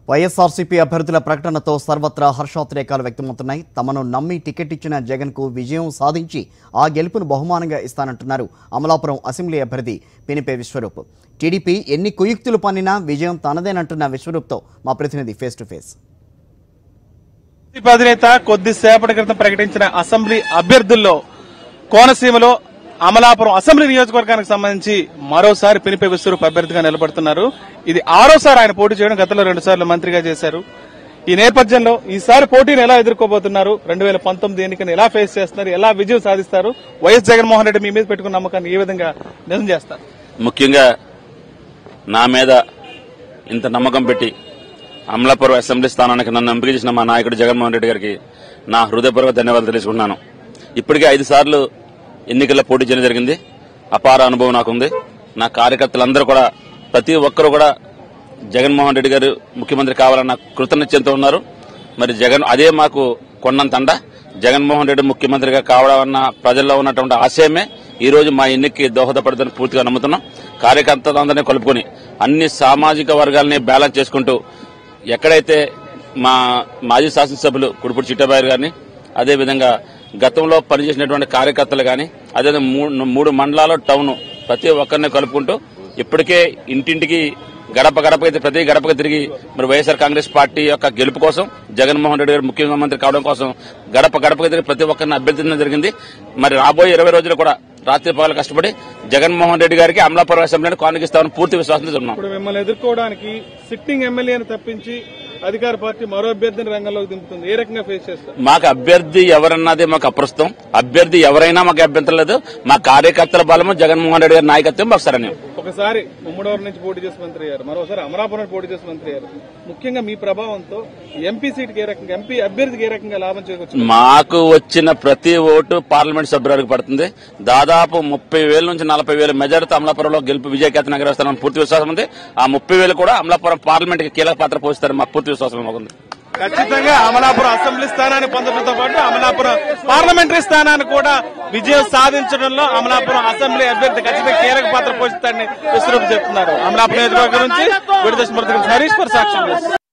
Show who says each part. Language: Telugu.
Speaker 1: వైఎస్ఆర్సీపీ అభ్యర్థుల ప్రకటనతో సర్వత్రా హర్షోద్రేకాలు వ్యక్తమవుతున్నాయి తమను నమ్మి టికెట్ ఇచ్చిన జగన్కు విజయం సాధించి ఆ గెలుపును బహుమానంగా ఇస్తానంటున్నారు అమలాపురం అసెంబ్లీ అభ్యర్థి పినిపే విశ్వరూప్ టీడీపీ ఎన్ని కుయుక్తులు పన్నినా విజయం తనదేనంటున్న విశ్వరూప్తో మా ప్రతినిధి ఫేస్ టు ఫేస్
Speaker 2: వైసీపీ అధినేత కొద్దిసేపటి క్రితం ప్రకటించిన అసెంబ్లీ అభ్యర్థుల్లో కోనసీమలో అమలాపురం అసెంబ్లీ నియోజకవర్గానికి సంబంధించి మరోసారి పినిపే విశ్వరూప్ అభ్యర్థిగా నిలబడుతున్నారు ఇది ఆరోసారి ఆయన పోటీ చేయడం గతంలో రెండు సార్లు మంత్రిగా చేశారు ఈ నేపథ్యంలో ఈసారి పోటీని ఎలా ఎదుర్కోబోతున్నారు రెండు వేల పంతొమ్మిది ఎన్నికను ఎలా ఫేస్ చేస్తున్నారు ఎలా విజయం సాధిస్తారు వైఎస్ జగన్మోహన్ రెడ్డి మీ మీద పెట్టుకున్న నమ్మకాన్ని ఏ విధంగా నిజం చేస్తారు
Speaker 3: ముఖ్యంగా నా మీద ఇంత నమ్మకం పెట్టి అమలాపురం అసెంబ్లీ స్థానానికి నన్ను ఎంపిక చేసిన మా నాయకుడు జగన్మోహన్ రెడ్డి గారికి నా హృదయపూర్వక ధన్యవాదాలు తెలుసుకుంటున్నాను ఇప్పటికే ఐదు సార్లు ఎన్నికల్లో పోటీ చేయడం జరిగింది అపార అనుభవం నాకుంది నా కార్యకర్తలందరూ కూడా ప్రతి ఒక్కరూ కూడా జగన్మోహన్ రెడ్డి గారు ముఖ్యమంత్రి కావాలన్న కృతనిశ్చయంతో ఉన్నారు మరి జగన్ అదే మాకు కొన్నంత అండ జగన్మోహన్ రెడ్డి ముఖ్యమంత్రిగా కావాలన్న ప్రజల్లో ఉన్నటువంటి ఆశయమే ఈ రోజు మా ఎన్నికకి దోహదపడుతుందని పూర్తిగా నమ్ముతున్నాం కార్యకర్తలందరినీ కలుపుకొని అన్ని సామాజిక వర్గాలని బ్యాలెన్స్ చేసుకుంటూ ఎక్కడైతే మా మాజీ శాసనసభ్యులు కుడుపుడు చిట్టబాయి గారిని అదేవిధంగా గతంలో పనిచేసినటువంటి కార్యకర్తలు కానీ అదే మూడు మూడు మండలాలు టౌన్ ప్రతి ఒక్కరిని కలుపుకుంటూ ఇప్పటికే ఇంటింటికి గడప గడపకి ప్రతి గడపకి తిరిగి మరి వైఎస్ఆర్ కాంగ్రెస్ పార్టీ యొక్క గెలుపు కోసం జగన్మోహన్ రెడ్డి గారు ముఖ్యమంత్రి కావడం కోసం గడప గడపకి తిరిగి ప్రతి ఒక్కరిని అభ్యర్థించడం జరిగింది మరి రాబోయే ఇరవై రోజులు కూడా రాత్రి పగలు కష్టపడి జగన్మోహన్ రెడ్డి గారికి అమలాపురం అసెంబ్లీని కానుగిస్తామని పూర్తి విశ్వాసంతో ఉన్నాం
Speaker 2: ఇప్పుడు మిమ్మల్ని ఎదుర్కోవడానికి సిట్టింగ్ ఎమ్మెల్యేని తప్పించి అధికార పార్టీ మరో అభ్యర్థిని రంగంలోకి దింపుతుంది ఏ రకంగా ఫేస్ చేస్తారు
Speaker 3: మాకు అభ్యర్థి ఎవరన్నది మాకు అప్రస్తుతం అభ్యర్థి ఎవరైనా మాకు అభ్యంతరం లేదు మా కార్యకర్తల బలము జగన్మోహన్ రెడ్డి గారి నాయకత్వం మాకు సరైన
Speaker 2: ఒకసారి ముమ్మడవరం నుంచి పోటీ చేసి మంత్రి అయ్యారు మరోసారి అమరాపురం నుంచి పోటీ చేసి మంత్రి అయ్యారు ముఖ్యంగా మీ ప్రభావంతో ఎంపీ సీట్కి ఏ రకంగా ఎంపీ అభ్యర్థికి ఏ రకంగా లాభం చేకూర్చు
Speaker 3: మాకు వచ్చిన ప్రతి ఓటు పార్లమెంట్ సభ్యురానికి పడుతుంది దాదాపు ముప్పై వేల నుంచి నలభై వేల మెజారిటీ అమలాపురంలో గెలుపు విజయకేతన నగరస్తానని పూర్తి విశ్వాసం ఉంది ఆ ముప్పై వేలు కూడా అమలాపురం పార్లమెంట్ కి కీలక పాత్ర పోషిస్తారు మాకు పూర్తి విశ్వాసం మాకుంది
Speaker 2: ఖచ్చితంగా అమలాపురం అసెంబ్లీ స్థానాన్ని పొందడంతో పాటు అమలాపురం పార్లమెంటరీ స్థానాన్ని కూడా విజయం సాధించడంలో అమలాపురం అసెంబ్లీ అభ్యర్థి ఖచ్చితంగా కీలక పాత్ర పోషిస్తారని విశ్వరూప్ చెప్తున్నారు అమలాపురం నియోజకవర్గం నుంచి విడుదల స్మృతి హరీష్ పర్ సాక్షి